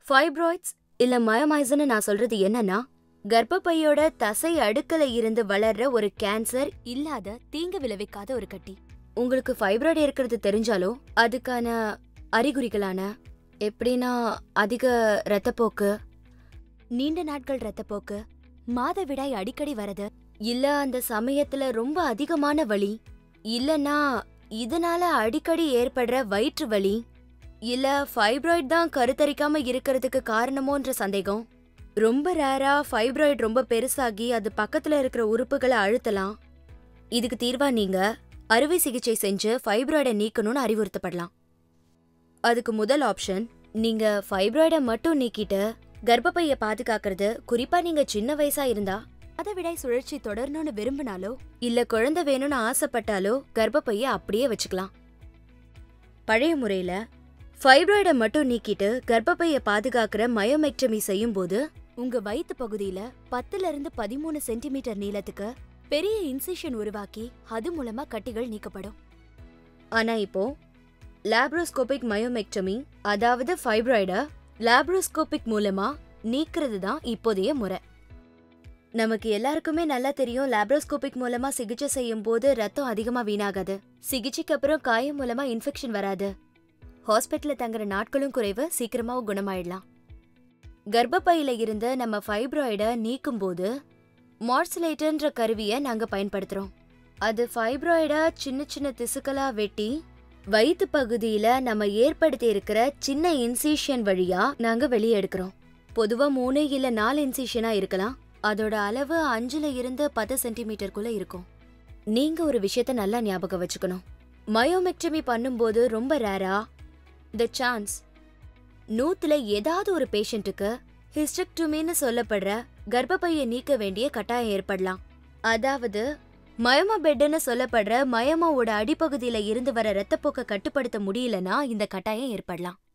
fibroids இல்ல மயோமைஸ்னு நான் சொல்றது என்னன்னா கர்ப்பப்பையோட தசை அடுக்கல இருந்து வளர்ற ஒரு கேன்சர் இல்லாத தீங்கு விளைவிக்காத ஒரு கட்டி உங்களுக்கு ஃபைப்ராய்டு இருக்கிறது தெரிஞ்சாலோ அதுக்கான அறிகுறிகளான எப்படின்னா அதிக இரத்தப்போக்கு நீண்ட நாட்கள் இரத்தப்போக்கு மாதவிடாய் அடிக்கடி வரது இல்ல அந்த சமயத்துல ரொம்ப அதிகமான வலி இல்லனா இதனால அடிக்கடி ஏற்படுற வயிற்று வலி இல்ல ஃபைப்ராய்ட் தான் கருத்தரிக்காம இருக்கிறதுக்கு காரணமோன்ற சந்தேகம் ரொம்ப ரேரா ஃபைப்ராய்டு ரொம்ப பெருசாகி அது பக்கத்துல இருக்கிற உறுப்புகளை அழுத்தலாம் இதுக்கு தீர்வா நீங்க அறுவை சிகிச்சை செஞ்சு ஃபைப்ராய்டை நீக்கணும்னு அறிவுறுத்தப்படலாம் அதுக்கு முதல் ஆப்ஷன் நீங்க ஃபைப்ராய்டை மட்டும் நீக்கிட்டு கர்ப்பப்பைய பாதுகாக்கிறது குறிப்பா நீங்க சின்ன வயசா இருந்தா மாதவிடாய் சுழற்சி தொடரணும்னு விரும்பினாலோ இல்ல குழந்தை வேணும்னு ஆசைப்பட்டாலோ கர்ப்பப்பைய அப்படியே வச்சுக்கலாம் பழைய முறையில ஃபைப்ராய்டை மட்டும் நீக்கிட்டு கர்ப்பப்பைய பாதுகாக்கிற மயோமெக்டமி செய்யும்போது உங்க வயித்து பகுதியில பத்துல இருந்து பதிமூணு சென்டிமீட்டர் நீளத்துக்கு பெரிய இன்சிஷன் உருவாக்கி அது மூலமா கட்டிகள் நீக்கப்படும் ஆனா இப்போ லாப்ரோஸ்கோபிக் மயோமெக்டமி அதாவது ஃபைப்ராய்ட லாப்ரோஸ்கோபிக் மூலமா நீக்கிறது தான் இப்போதைய முறை நமக்கு எல்லாருக்குமே நல்லா தெரியும் லாப்ரோஸ்கோபிக் மூலமா சிகிச்சை செய்யும் போது ரத்தம் அதிகமா வீணாகாது சிகிச்சைக்கு அப்புறம் காயம் மூலமா இன்ஃபெக்ஷன் வராது ஹாஸ்பிட்டல்ல தங்குற நாட்களும் குறைவு சீக்கிரமாவும் குணமாயிடலாம் கர்ப்பப்பையில இருந்து நம்ம ஃபைப்ராய்ட நீக்கும் போது மார்சலேட்டர்ன்ற கருவியை நாங்க பயன்படுத்துறோம் அது ஃபைப்ராய்ட சின்ன சின்ன திசுக்களா வெட்டி வயித்து பகுதியில நம்ம ஏற்படுத்தி இருக்கிற சின்ன இன்சிஷன் வழியா நாங்க வெளியே எடுக்கிறோம் பொதுவா மூணு இல்ல நாலு இன்சிஷனா இருக்கலாம் அதோட அளவு அஞ்சுல இருந்து பத்து சென்டிமீட்டருக்குள்ள இருக்கும் நீங்க ஒரு விஷயத்த நல்லா ஞாபகம் வச்சுக்கணும் மயோமெக்டமி பண்ணும்போது ரொம்ப ரேரா த சான்ஸ் நூத்துல ஏதாவது ஒரு பேஷண்ட்டுக்கு ஹிஸ்டெக்டுமின்னு சொல்லப்படுற கர்ப்பப்பையை நீக்க வேண்டிய கட்டாயம் ஏற்படலாம் அதாவது மயமா பெட்டுன்னு சொல்லப்படுற மயமாவோட அடிப்பகுதியில இருந்து வர ரத்தப்போக்க கட்டுப்படுத்த முடியலனா இந்த கட்டாயம் ஏற்படலாம்